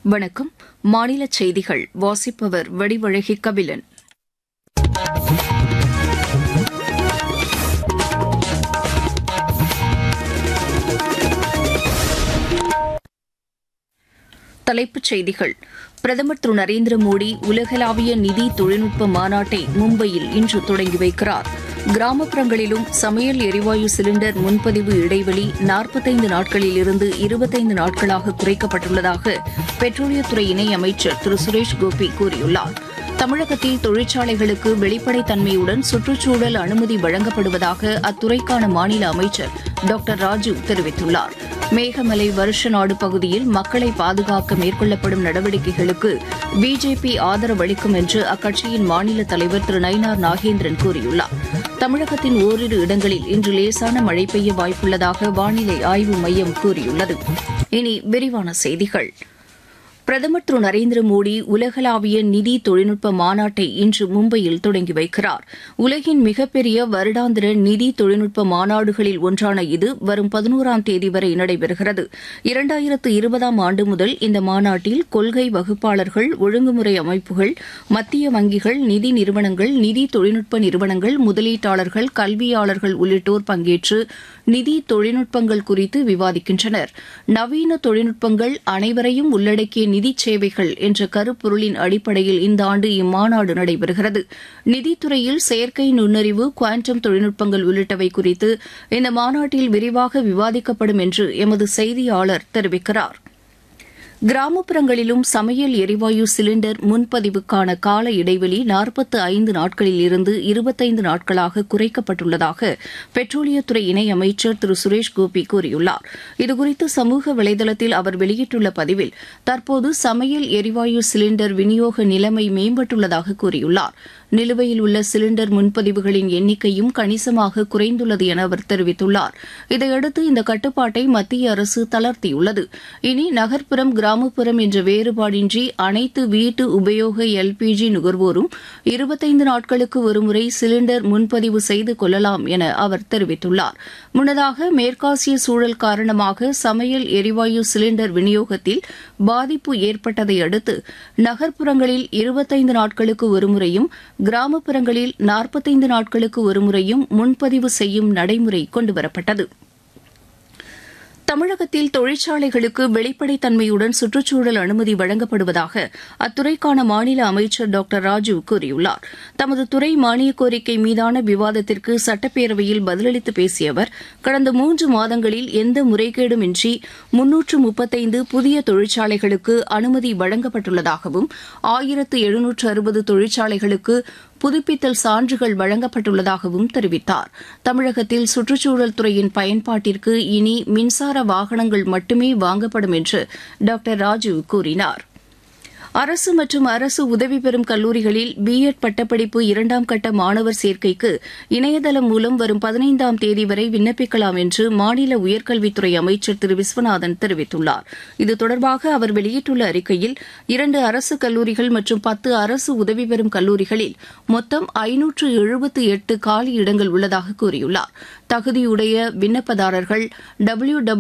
வணக்கம் மாநில செய்திகள் வாசிப்பவர் வடிவழகி கபிலன் தலைப்புச் செய்திகள் பிரதமர் திரு நரேந்திர மோடி உலகளாவிய நிதி தொழில்நுட்ப மாநாட்டை மும்பையில் இன்று தொடங்கி வைக்கிறார் கிராமப்புறங்களிலும் சமையல் எரிவாயு சிலிண்டர் முன்பதிவு இடைவெளி நாற்பத்தைந்து நாட்களில் இருந்து இருபத்தைந்து நாட்களாக குறைக்கப்பட்டுள்ளதாக பெட்ரோலியத்துறை இணையமைச்சர் திரு சுரேஷ் கோபி கூறியுள்ளார் தமிழகத்தில் தொழிற்சாலைகளுக்கு வெளிப்படைத்தன்மையுடன் சுற்றுச்சூழல் அனுமதி வழங்கப்படுவதாக அத்துறைக்கான மாநில அமைச்சர் டாக்டர் ராஜு தெரிவித்துள்ளார் மேகமலை வருஷ நாடு பகுதியில் மக்களை பாதுகாக்க மேற்கொள்ளப்படும் நடவடிக்கைகளுக்கு பிஜேபி ஆதரவளிக்கும் என்று அக்கட்சியின் மாநில தலைவர் திரு நயினார் நாகேந்திரன் கூறியுள்ளார் தமிழகத்தின் ஓரிரு இடங்களில் இன்று லேசான மழை பெய்ய வாய்ப்புள்ளதாக வானிலை ஆய்வு மையம் கூறியுள்ளது இனி விரிவான செய்திகள் பிரதமர் திரு நரேந்திர மோடி உலகளாவிய நிதி தொழில்நுட்ப மாநாட்டை இன்று மும்பையில் தொடங்கி வைக்கிறார் உலகின் மிகப்பெரிய வருடாந்திர நிதி தொழில்நுட்ப மாநாடுகளில் ஒன்றான இது வரும் பதினோராம் தேதி வரை நடைபெறுகிறது இரண்டாயிரத்து இருபதாம் ஆண்டு முதல் இந்த மாநாட்டில் கொள்கை வகுப்பாளர்கள் ஒழுங்குமுறை அமைப்புகள் மத்திய வங்கிகள் நிதி நிறுவனங்கள் நிதி தொழில்நுட்ப நிறுவனங்கள் முதலீட்டாளர்கள் கல்வியாளர்கள் உள்ளிட்டோர் பங்கேற்று நிதி தொழில்நுட்பங்கள் குறித்து விவாதிக்கின்றனர் நவீன தொழில்நுட்பங்கள் அனைவரையும் உள்ளடக்கிய நிதி சேவைகள் என்ற கருப்பொருளின் அடிப்படையில் இந்த ஆண்டு இம்மாநாடு நடைபெறுகிறது நிதித்துறையில் செயற்கை நுண்ணறிவு குவாண்டம் தொழில்நுட்பங்கள் உள்ளிட்டவை குறித்து இந்த மாநாட்டில் விரிவாக விவாதிக்கப்படும் என்று எமது செய்தியாளர் தெரிவிக்கிறார் கிராமப்புறங்களிலும் சமையல் எரிவாயு சிலிண்டர் முன்பதிவுக்கான கால இடைவெளி நாற்பத்து ஐந்து நாட்களில் இருந்து இருபத்தைந்து நாட்களாக குறைக்கப்பட்டுள்ளதாக பெட்ரோலியத்துறை இணையமைச்சர் திரு சுரேஷ் கோபி கூறியுள்ளார் இதுகுறித்து சமூக வலைதளத்தில் அவர் வெளியிட்டுள்ள பதிவில் தற்போது சமையல் எரிவாயு சிலிண்டர் விநியோக நிலைமை மேம்பட்டுள்ளதாக கூறியுள்ளார் நிலுவையில் உள்ள சிலிண்டர் முன்பதிவுகளின் எண்ணிக்கையும் கணிசமாக குறைந்துள்ளது என அவர் தெரிவித்துள்ளார் இதையடுத்து இந்த கட்டுப்பாட்டை மத்திய அரசு தளர்த்தியுள்ளது இனி நகர்ப்புறம் கிராமப்புறம் என்ற வேறுபாடின்றி அனைத்து வீட்டு உபயோக எல்பிஜி நுகர்வோரும் இருபத்தைந்து நாட்களுக்கு ஒருமுறை சிலிண்டர் முன்பதிவு செய்து கொள்ளலாம் என அவர் தெரிவித்துள்ளார் முன்னதாக மேற்காசிய சூழல் காரணமாக சமையல் எரிவாயு சிலிண்டர் விநியோகத்தில் பாதிப்பு ஏற்பட்டதை அடுத்து நகர்ப்புறங்களில் இருபத்தைந்து நாட்களுக்கு ஒருமுறையும் கிராமப்புறங்களில் நாற்பத்தைந்து நாட்களுக்கு ஒருமுறையும் முன்பதிவு செய்யும் நடைமுறை கொண்டுவரப்பட்டது தமிழகத்தில் தொழிற்சாலைகளுக்கு வெளிப்படைத்தன்மையுடன் சுற்றுச்சூழல் அனுமதி வழங்கப்படுவதாக அத்துறைக்கான மாநில அமைச்சர் டாக்டர் ராஜு கூறியுள்ளார் தமது துறை மானிய கோரிக்கை மீதான விவாதத்திற்கு சட்டப்பேரவையில் பதிலளித்து பேசிய அவர் கடந்த மூன்று மாதங்களில் எந்த முறைகேடுமின்றி முன்னூற்று முப்பத்தைந்து புதிய தொழிற்சாலைகளுக்கு அனுமதி வழங்கப்பட்டுள்ளதாகவும் ஆயிரத்து எழுநூற்று அறுபது தொழிற்சாலைகளுக்கு புதுப்பித்தல் சான்றுகள் வழங்கப்பட்டுள்ளதாகவும் தெரிவித்தார் தமிழகத்தில் சுற்றுச்சூழல் துறையின் பயன்பாட்டிற்கு இனி மின்சார வாகனங்கள் மட்டுமே வாங்கப்படும் என்று டாக்டர் ராஜு கூறினார் அரசு மற்றும் அரசு உதவி பெறும் கல்லூரிகளில் பிஎட் பட்டப்படிப்பு இரண்டாம் கட்ட மாணவர் சேர்க்கைக்கு இணையதளம் மூலம் வரும் பதினைந்தாம் தேதி வரை விண்ணப்பிக்கலாம் என்று மாநில உயர்கல்வித்துறை அமைச்சர் திரு விஸ்வநாதன் தெரிவித்துள்ளார் இது தொடர்பாக அவர் வெளியிட்டுள்ள அறிக்கையில் இரண்டு அரசு கல்லூரிகள் மற்றும் பத்து அரசு உதவி பெறும் கல்லூரிகளில் மொத்தம் ஐநூற்று எழுபத்து எட்டு காலி இடங்கள் உள்ளதாக கூறியுள்ளார் தகுதியுடைய விண்ணப்பதாரர்கள் டபிள்யூ